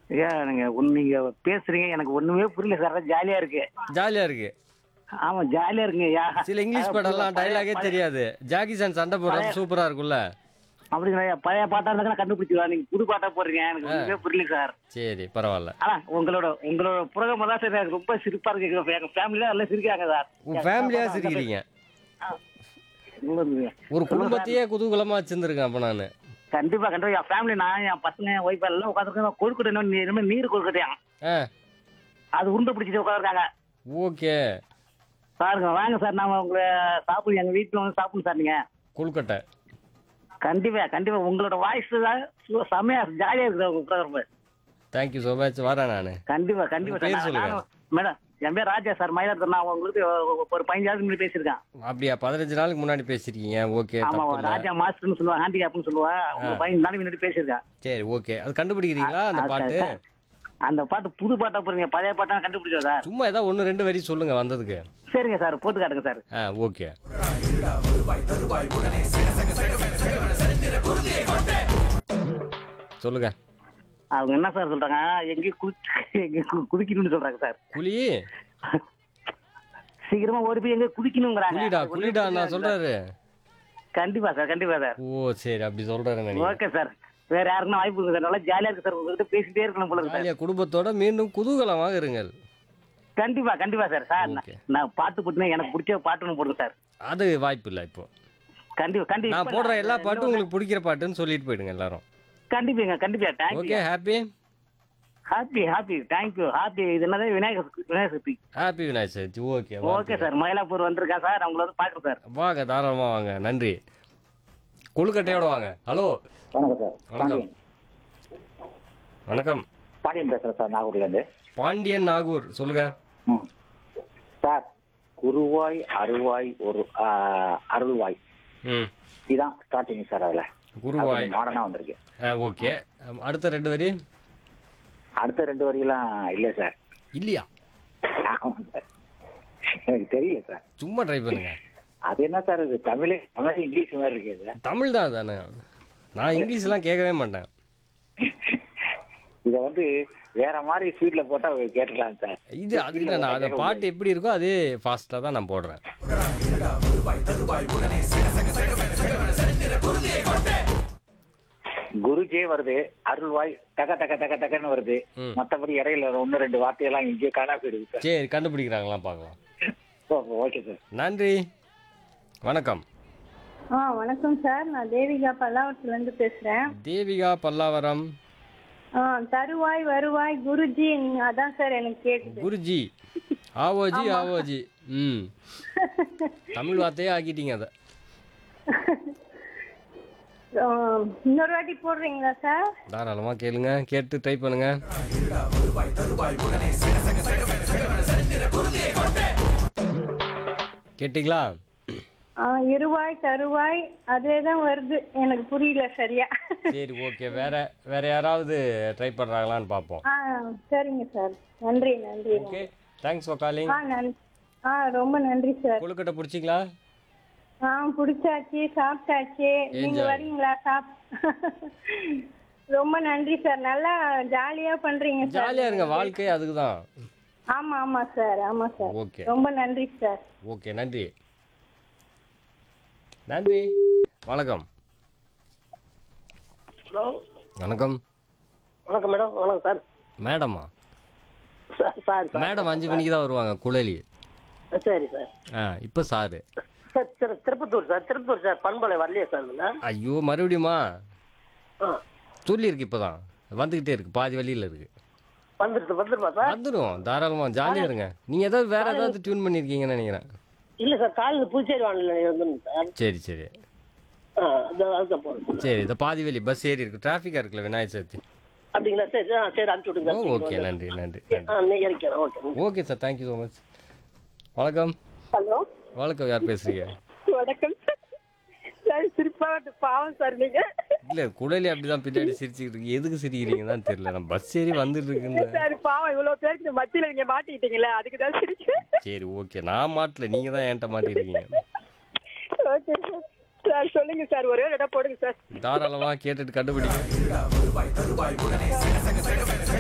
ஏன் நீங்க ஒண்ணு நீங்க பேசுறீங்க எனக்கு ஒண்ணுமே புரியல சார் ஜாலியா இருக்கு ஜாலியா இருக்கு ஆமா ஜாலியா இருக்குங்க யா சில இங்கிலீஷ் படம்லாம் டைலாகே தெரியாது ஜாக்கி சான் சண்டை போடுறது சூப்பரா இருக்கும்ல அப்படிங்களா பழைய பாட்டா இருந்தா கண்டுபிடிச்சிருவா நீங்க புது பாட்டா போடுறீங்க எனக்கு ஒண்ணுமே புரியல சார் சரி பரவாயில்ல ஆனா உங்களோட உங்களோட புரோகிராம் தான் சார் எனக்கு ரொம்ப சிரிப்பா இருக்கு எங்க ஃபேமிலியில எல்லாம் சிரிக்கிறாங்க சார் உங்க ஃபேமிலியா சிரிக்கிறீங்க உங்களுக்கு ஒரு குடும்பத்தையே குதூகலமா வச்சிருந்துருக்கேன் அப்ப நானு கண்டிப்பா கண்டிப்பா என் ஃபேமிலி நான் என் பசங்க என் ஒய்ஃப் எல்லாம் உட்காந்துருக்கோம் கொழுக்கட்டை இன்னும் நீ- இனிமே நீர் கொழுக்கட்டையா ஆ அது உருண்டை பிடிச்சிட்டு உட்காந்துருக்காங்க ஓகே பாருங்க வாங்க சார் நாம உங்களை சாப்பிடுங்க எங்க வீட்டுல வந்து சாப்பிடுங்க சார் நீங்க கொழுக்கட்டை கண்டிப்பா கண்டிப்பா உங்களோட வாய்ஸ் தான் சு- செமையா ஜாலியா இருக்குது உங்க ப்ரோக்ராம் தேங்க்யூ ஸோ மச் வரேன் நான் கண்டிப்பா கண்டிப்பா உங்க பேர் சார் சொல்லுங்க. நானும் மேடம் என் பேர் ராஜா சார் மயிலாடுதுறை நான் உங்களுக்கு ஒரு பதினஞ்சு நாளுக்கு முன்னாடி பேசியிருக்கேன் அப்படியா பதினஞ்சு நாளுக்கு முன்னாடி பேசிருக்கீங்க ஓகே ஆமா தப்பு இல்ல ராஜா மாஸ்டர்னு சொல்லுவாங்க ஹேண்டிகேப்னு சொல்லுவா ஒரு பதினஞ்சு நாளைக்கு முன்னாடி பேசியிருக்கேன் சரி ஓகே அது கண்டுபிடிக்கிறீங்களா அந்த அது பாட்டு சார், அந்த பாட்டு புது பாட்டா போறீங்க பழைய பாட்டா கண்டுபிடிச்சா சார் சும்மா ஏதாவது ஒன்று ரெண்டு வரி சொல்லுங்க வந்ததுக்கு சரிங்க சார் போட்டு காட்டுங்க சார் ஆ ஓகே சொல்லுங்க அவங்க என்ன சார் சொல்றாங்க எங்கேயும் குதிச்சு எங்க குதிக்கணும்னு சொல்றாங்க சார் குழி சீக்கிரமா ஓடி போய் எங்க குதிக்கணுங்கிறாங்க குழிடா குழிடா நான் சொல்றாரு கண்டிப்பா சார் கண்டிப்பா சார் ஓ சரி அப்படி சொல்றாரு நினைக்கிறேன் ஓகே சார் வேற யாருக்குன்னா வாய்ப்பு இருக்கு சார் நல்லா ஜாலியா இருக்கு சார் உங்ககிட்ட பேசிட்டே இருக்கணும் போல இருக்கு சார் ஜாலியா குடும்பத்தோட மீண்டும் குதூகலமாக இருங்கள் கண்டிப்பா கண்டிப்பா சார் சார் நான்- Okay. நான் பாட்டு போட்டுனா எனக்கு பிடிச்ச பாட்டுன்னு போடுங்க சார் அது வாய்ப்பு இல்லை இப்போ கண்டிப்பா கண்டிப்பா நான் போடுற எல்லா பாட்டும் உங்களுக்கு பிடிக்கிற பாட்டுன்னு சொல்லிட்டு போயிடுங்க எல்லாரும் கண்டிப்பாங்க கண்டிப்பா thank you okay happy happy happy thank you happy இது என்னது Vinayagar Vinayagar Chaturthi happy Vinayagar Chaturthi okay okay sir Mylapore வந்திருக்கா சார் அவங்கள வந்து பாக்குறேன் சார் வாங்க தாராளமாக வாங்க நன்றி கொழுக்கட்டையோட வாங்க ஹலோ வணக்கம் சார் வணக்கம் வணக்கம் பாண்டியன் பேசுறேன் சார் நாகூர்ல இருந்து பாண்டியன் நாகூர் சொல்லுங்க சார் குருவாய் அருவாய் ஒரு அருள்வாய் ம் இதுதான் ஸ்டார்டிங் சார் அதுல குருவாய் மாடர்னா வந்திருக்கு ஓகே அடுத்த ரெண்டு வரி அடுத்த ரெண்டு வரியெல்லாம் இல்ல சார் இல்லையா ஆமா சார் எனக்கு தெரியல சார் சும்மா ட்ரை பண்ணுங்க அது என்ன சார் இது தமிழ் தமிழ் இங்கிலீஷ் மாதிரி இருக்கு இது தமிழ் தான் தானே நான் இங்கிலீஷ்லாம் கேட்கவே மாட்டேன் இதை வந்து வேற மாதிரி ஸ்வீட்ல போட்டா கேட்டுக்கலாம் சார் இது அது இல்லை நான் அந்த பாட்டு எப்படி இருக்கோ அதே ஃபாஸ்ட்டாக தான் நான் போடுறேன் குருஜே வருது அருள்வாய் டக டக டக டகன்னு வருது ம். மத்தபடி இடையில ஒன்னு ரெண்டு வார்த்தையெல்லாம் இங்கே காணா போயிடுது சார் சரி கண்டுபிடிக்கிறாங்களாம் பார்க்கலாம் ஓகே சார் நன்றி வணக்கம் ஆ வணக்கம் சார் நான் தேவிகா பல்லாவரத்துலேருந்து பேசுகிறேன் தேவிகா பல்லாவரம் ஆ தருவாய் வருவாய் குருஜி நீங்க- அதான் சார் எனக்கு கேட்குது குருஜி ஆவோஜி ஆவோஜி ம் தமிழ் வார்த்தையே ஆக்கிட்டீங்க அதை ஆ, இன்னொரு வாட்டி போடுறீங்களா சார் தாராளமாக கேளுங்க கேட்டு ட்ரை பண்ணுங்க கேட்டிங்களா ஆ இருவாய் தருவாய் அதே தான் வருது எனக்கு புரியல சரியா சரி ஓகே வேற வேற யாராவது ட்ரை பண்ணுறாங்களான்னு பார்ப்போம் ஆ சரிங்க சார் நன்றி நன்றி ஓகே தேங்க்ஸ் ஃபார் காலிங் ஆ நன் ஆ ரொம்ப நன்றி சார் கொழுக்கட்டை பிடிச்சிங்களா ஆ பிடிச்சாச்சு சாப்பிட்டாச்சு நீங்க Enjoy. வரீங்களா சாப் ரொம்ப நன்றி சார் நல்லா ஜாலியா பண்றீங்க சார் ஜாலியாக இருங்க வாழ்க்கை அதுக்கு தான் ஆமா ஆமா சார் ஆமா சார் ஓகே ரொம்ப நன்றி சார் ஓகே நன்றி நன்றி வணக்கம் ஹலோ வணக்கம் வணக்கம் மேடம் வணக்கம் சார் மேடமா சார் சார் சார் மேடம் அஞ்சு மணிக்கு தான் வருவாங்க குழலி சரி சார் ஆ இப்போ சாரு சார் திரு திருப்பத்தூர் சார் திருப்பத்தூர் சார் பண்பலை வரலையே சார் இல்லை ஐயோ மறுபடியுமா ஆ சொல்லியிருக்கு இப்போ தான் வந்துக்கிட்டே இருக்கு பாதி வழியில் இருக்கு வந்துடுது வந்துருமா சார் வந்துடும் தாராளமாக ஜாலியாக இருங்க நீங்கள் ஏதாவது வேற ஏதாவது டியூன் பண்ணியிருக்கீங்கன்னு நினைக்கிறேன் இல்லை சார் காலையில் புதுச்சேரி வானிலை வந்துடும் சார் சரி சரி ஆ இந்த அதுதான் போகிறேன் சரி இந்த பாதி வழி பஸ் ஏறி இருக்கு டிராஃபிக்காக இருக்குல்ல விநாயகர் சதுர்த்தி அப்படிங்களா சரி ஆ சரி அனுப்பிச்சு விடுங்க ஓ ஓகே நன்றி நன்றி நன்றி ஆ நீங்கள் இறக்கிறேன் okay okay sir thank you so much வணக்கம் ஹலோ வணக்கம் யார் பேசுறீங்க வணக்கம் சார் சிரிப்பா வந்து பாவம் சார் நீங்க இல்லை குடலி அப்படிதான் பின்னாடி சிரிச்சுக்கிட்டு இருக்கு எதுக்கு சிரிக்கிறீங்கன்னு தான் தெரியல நான் பஸ் ஏறி வந்துட்டு இருக்குன்னு சார் பாவம் இவ்வளவு பேருக்கு மத்தியில நீங்க மாட்டிக்கிட்டீங்களே அதுக்கு தான் சிரிச்சு சரி ஓகே நான் மாட்டல நீங்கள் தான் என்கிட்ட மாட்டிருக்கீங்க ஓகே சார் சார் சொல்லுங்க சார் ஒரே ஒரு இடம் போடுங்க சார் தாராளமாக கேட்டுட்டு கண்டுபிடிங்க